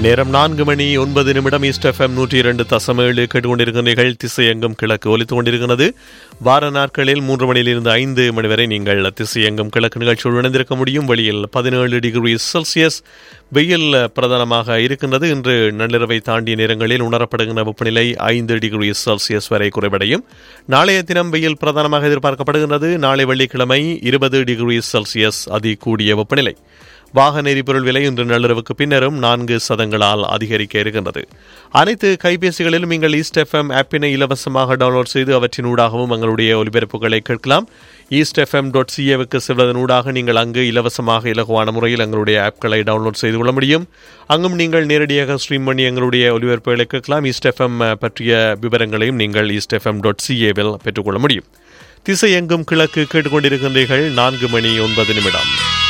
நேரம் நான்கு மணி ஒன்பது நிமிடம் ஈஸ்ட் எஃப்எம் நூற்றி இரண்டு தசம ஏழு கேட்டுக்கொண்டிருக்கிறீர்கள் திசையெங்கும் கிழக்கு ஒலித்துக் கொண்டிருக்கிறது வார நாட்களில் மூன்று மணியிலிருந்து ஐந்து மணி வரை நீங்கள் திசையெங்கும் கிழக்கு நிகழ்ச்சியோடு இணைந்திருக்க முடியும் வெளியில் பதினேழு டிகிரி செல்சியஸ் வெயில் பிரதானமாக இருக்கின்றது இன்று நள்ளிரவை தாண்டிய நேரங்களில் உணரப்படுகின்ற வெப்பநிலை ஐந்து டிகிரி செல்சியஸ் வரை குறைவடையும் நாளைய தினம் வெயில் பிரதானமாக எதிர்பார்க்கப்படுகின்றது நாளை வெள்ளிக்கிழமை இருபது டிகிரி செல்சியஸ் அதி கூடிய வெப்பநிலை வாகன எரிபொருள் விலை இன்று நள்ளிரவுக்கு பின்னரும் நான்கு சதங்களால் அதிகரிக்க இருக்கின்றது அனைத்து கைபேசிகளிலும் நீங்கள் ஈஸ்ட் எஃப்எம் ஆப்பினை இலவசமாக டவுன்லோட் செய்து அவற்றின் ஊடாகவும் எங்களுடைய ஒலிபரப்புகளை கேட்கலாம் ஈஸ்ட் எஃப்எம் டாட் சிஏவுக்கு செல்வதன் ஊடாக நீங்கள் அங்கு இலவசமாக இலகுவான முறையில் எங்களுடைய ஆப்களை டவுன்லோட் செய்து கொள்ள முடியும் அங்கும் நீங்கள் நேரடியாக ஸ்ட்ரீம் பண்ணி எங்களுடைய ஒலிபரப்புகளை கேட்கலாம் ஈஸ்ட் எஃப்எம் பற்றிய விவரங்களையும் நீங்கள் ஈஸ்ட் எஃப்எம் டாட் சிஏவில் பெற்றுக்கொள்ள முடியும் திசை எங்கும் கிழக்கு கேட்டுக்கொண்டிருக்கின்றீர்கள் நான்கு மணி ஒன்பது நிமிடம்